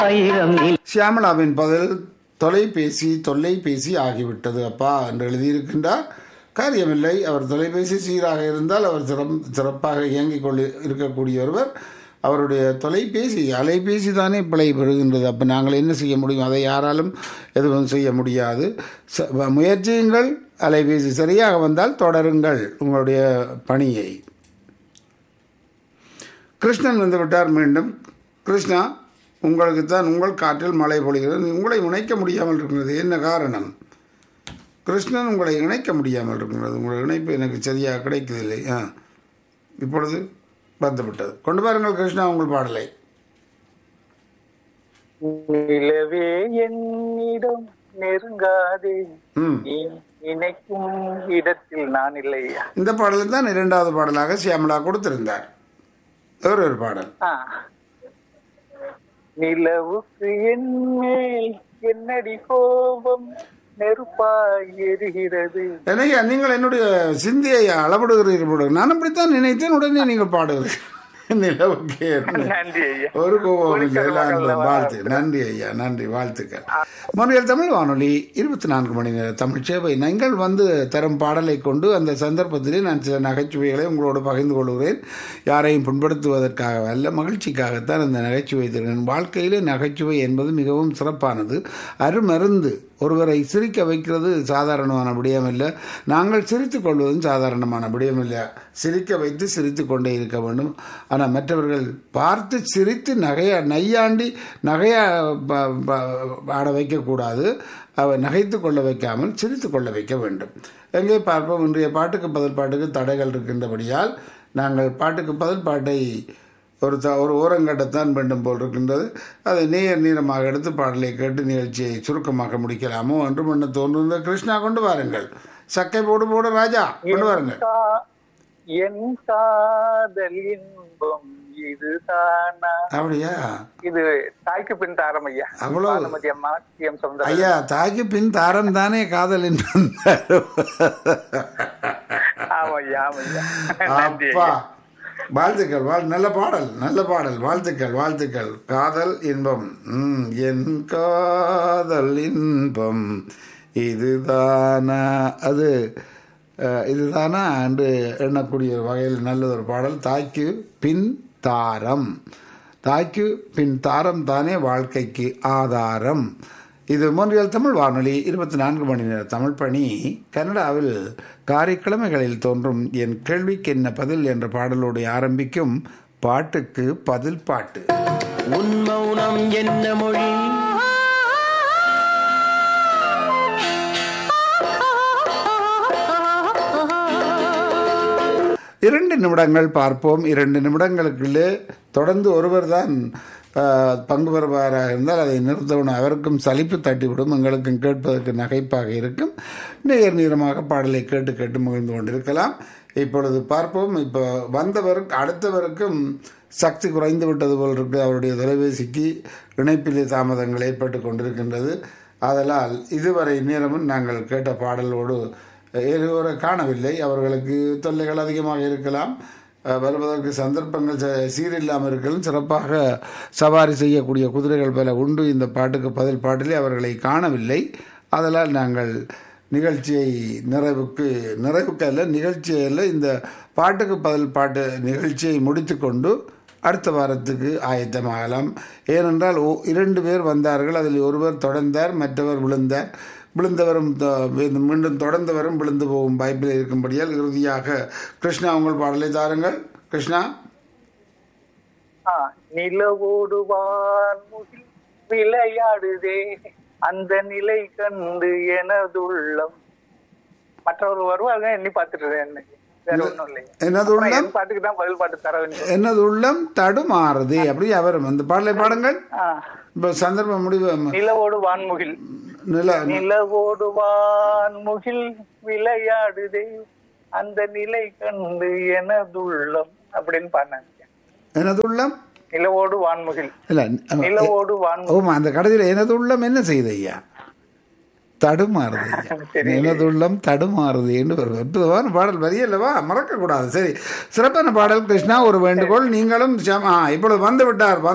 ஆயிரம் நில சியாமளாவின் பதில் தொலைபேசி தொல்லைபேசி ஆகிவிட்டது அப்பா என்று எழுதியிருக்கின்றார் காரியமில்லை அவர் தொலைபேசி சீராக இருந்தால் அவர் சிறம் சிறப்பாக இயங்கிக் கொண்டு இருக்கக்கூடிய ஒருவர் அவருடைய தொலைபேசி அலைபேசி தானே பிழை பெறுகின்றது அப்போ நாங்கள் என்ன செய்ய முடியும் அதை யாராலும் எதுவும் செய்ய முடியாது ச- முயற்சியுங்கள் அலைபேசி சரியாக வந்தால் தொடருங்கள் உங்களுடைய பணியை கிருஷ்ணன் வந்து விட்டார் மீண்டும் கிருஷ்ணா உங்களுக்கு தான் உங்கள் காற்றில் மழை பொழிகிறது உங்களை இணைக்க முடியாமல் இருக்கிறது என்ன காரணம் கிருஷ்ணன் உங்களை இணைக்க முடியாமல் இருக்கிறது உங்கள் இணைப்பு எனக்கு சரியாக கிடைக்கவில்லை ஆ இப்பொழுது வந்துவிட்டது கொண்டு பாருங்கள் கிருஷ்ணா உங்கள் பாடலை நிலவே என்னிடம் நெருங்காதே ம் நீ நினைக்கும் இடத்தில் நான் இல்லையா இந்த பாடல் தான் இரண்டாவது பாடலாக சியாமலா கொடுத்திருந்தார் வேறு ஒரு பாடல் ஆ. நிலவுக்கு என் மேல் என்னடி கோபம் நெருப்பாய் எரிகிறது என்னையா நீங்கள் என்னுடைய சிந்தியை அளவிடுகிறீர்கள் போல. நான் அப்படித்தான் நினைத்தேன் உடனே நீங்கள் பாடுகிறீர்கள் நிலவுக்கு என்ன? நன்றி ஐயா ஒரு கோபம் இல்லை ஒலிக்கல் எல்லாம் மகள வாழ்த்து நன்றி ஐயா நன்றி வாழ்த்துக்கள் மொழியல் தமிழ் வானொலி இருபத்தி நான்கு மணி நேர தமிழ் சேவை நீங்கள் வந்து தரும் பாடலை கொண்டு அந்த சந்தர்ப்பத்திலே நான் சில நகைச்சுவைகளை உங்களோடு பகிர்ந்து கொள்கிறேன் யாரையும் புண்படுத்துவதற்காக அல்ல மகிழ்ச்சிக்காகத்தான் அந்த நகைச்சுவை தருகிறேன் வாழ்க்கையிலே நகைச்சுவை என்பது மிகவும் சிறப்பானது அருமருந்து ஒருவரை சிரிக்க வைக்கிறது சாதாரணமான விடயம் இல்லை நாங்கள் சிரித்துக் கொள்வதும் சாதாரணமான விடயம் இல்லை சிரிக்க வைத்து சிரித்து கொண்டே இருக்க வேண்டும் ஆனால் மற்றவர்கள் பார்த்து சிரித்து நகையா நையாண்டி நகையா ப- ப- ஆட வைக்கக்கூடாது அவ நகைத்து கொள்ள வைக்காமல் சிரித்து கொள்ள வைக்க வேண்டும் எங்கே பார்ப்போம் இன்றைய பாட்டுக்கு பதில் பாட்டுக்கு தடைகள் இருக்கின்றபடியால் நாங்கள் பாட்டுக்கு பதில் பாட்டை ஒரு த ஒரு ஓரங்கட்டத்தான் வேண்டும் போல் இருக்கின்றது அதை நேர் நீளமாக எடுத்து பாடலை கேட்டு நிகழ்ச்சியை சுருக்கமாக முடிக்கலாமோ என்று பண்ண தோன்றுந்த கிருஷ்ணா கொண்டு வாருங்கள் சக்கை போடு போடு ராஜா கொண்டு வாருங்கள் கா- என் காதல் இன்பம் இதுதானா அப்படியா இது தாய்க்கு பின் தாரம் ஐயா அவ்வளவு? பானுமதி அம்மா டி எம் சௌந்தரராஜன் ஐயா தாய்க்கு பின் தாரம் தானே காதல் என்று ஆமா ஐயா ஆமா ஐயா நன்றி அப்பா ஐயா வாழ்த்துக்கள் வாழ் நல்ல பாடல் நல்ல பாடல் வாழ்த்துக்கள் வாழ்த்துக்கள் காதல் இன்பம் ம், என் காதல் இன்பம் இதுதானா அது அஹ், இதுதானா என்று எண்ணக்கூடிய வகையில் நல்ல ஒரு பாடல் தாய்க்கு பின் தாரம் தாய்க்கு பின் தாரம் தானே வாழ்க்கைக்கு ஆதாரம் இது மொன்றியல் தமிழ் வானொலி இருபத்தி நான்கு மணி நேர தமிழ் பணி கனடாவில் காரைக்கிழமைகளில் தோன்றும் என் கேள்விக்கு என்ன பதில் என்ற பாடலோடு ஆரம்பிக்கும் பாட்டுக்கு பதில் பாட்டு உன் மௌனம் என்ன மொழி இரண்டு நிமிடங்கள் பார்ப்போம் இரண்டு நிமிடங்களுக்குள்ளே தொடர்ந்து ஒருவர் தான் பங்கு பெறுவாராக இருந்தால் அதை நிறுத்தணும் அவருக்கும் சலிப்பு தட்டிவிடும் எங்களுக்கும் கேட்பதற்கு நகைப்பாக இருக்கும் நேர் நீளமாக பாடலை கேட்டு கேட்டு மகிழ்ந்து கொண்டிருக்கலாம் இப்பொழுது பார்ப்போம் இப்போ வந்தவருக்கு அடுத்தவருக்கும் சக்தி குறைந்து விட்டது போல் இருக்கு அவருடைய தொலைபேசிக்கு இணைப்பிலே தாமதங்கள் ஏற்பட்டு கொண்டிருக்கின்றது ஆதலால் இதுவரை நேரமும் நாங்கள் கேட்ட பாடலோடு இருவரை காணவில்லை அவர்களுக்கு தொல்லைகள் அதிகமாக இருக்கலாம் அஹ், வருவதற்கு சந்தர்ப்பங்கள் ச- சீரில்லாமல் இருக்கலாம் சிறப்பாக சவாரி செய்யக்கூடிய குதிரைகள் பல உண்டு இந்த பாட்டுக்கு பதில் பாட்டிலே அவர்களை காணவில்லை அதனால் நாங்கள் நிகழ்ச்சியை நிறைவுக்கு நிறைவுக்கு அல்ல நிகழ்ச்சியை அல்ல இந்த பாட்டுக்கு பதில் பாட்டு நிகழ்ச்சியை முடித்துக்கொண்டு அடுத்த வாரத்துக்கு ஆயத்தமாகலாம் ஏனென்றால் ஓ- இரண்டு பேர் வந்தார்கள் அதில் ஒருவர் தொடர்ந்தார் மற்றவர் விழுந்தார் விழுந்தவரும் த- மீண்டும் தொடர்ந்தவரும் விழுந்து போகும் வாய்ப்பில் இருக்கும்படியால் இறுதியாக கிருஷ்ணா உங்கள் பாடலை தாருங்கள் கிருஷ்ணா ஆ, நிலவோடு வான்முகில் விளையாடுதே அந்த நிலை கண்டு எனதுள்ளம் மற்றவர் வருவாங்க எண்ணி பார்த்துட்டு இருக்கேன். வேற ஒண்ணும் இல்லை என்னது அப்புறம் உள்ளம் என் பாட்டுக்கு தான் பதில் பாட்டு தர வேண்டும் என்னது உள்ளம் தடுமாறுது அப்படி அவர் அந்த பாடலை பாடுங்கள் ஆ, இப்போ சந்தர்ப்பம் முடிவு நிலவோடு வான்முகில் நில நிலவோடு வான்முகில் விளையாடுதே அந்த நிலை கண்டு எனதுள்ளம் அப்படின்னு பாடினாங்க எனது உள்ளம் நிலவோடு வான்முகில் இல்லை நிலவோடு வான்முகில் ஓமா அந்த கடைசியில் எனது உள்ளம் என்ன செய்யுது ஐயா தடுமாறுது ஐயா. சரி. எனது உள்ளம் தடுமாறுது என்று ஒரு அற்புதமான பாடல் வரி அல்லவா மறக்கக்கூடாது சரி சிறப்பான பாடல் கிருஷ்ணா ஒரு வேண்டுகோள் நீங்களும் சம- ஆ, இப்பொழுது வந்து விட்டார்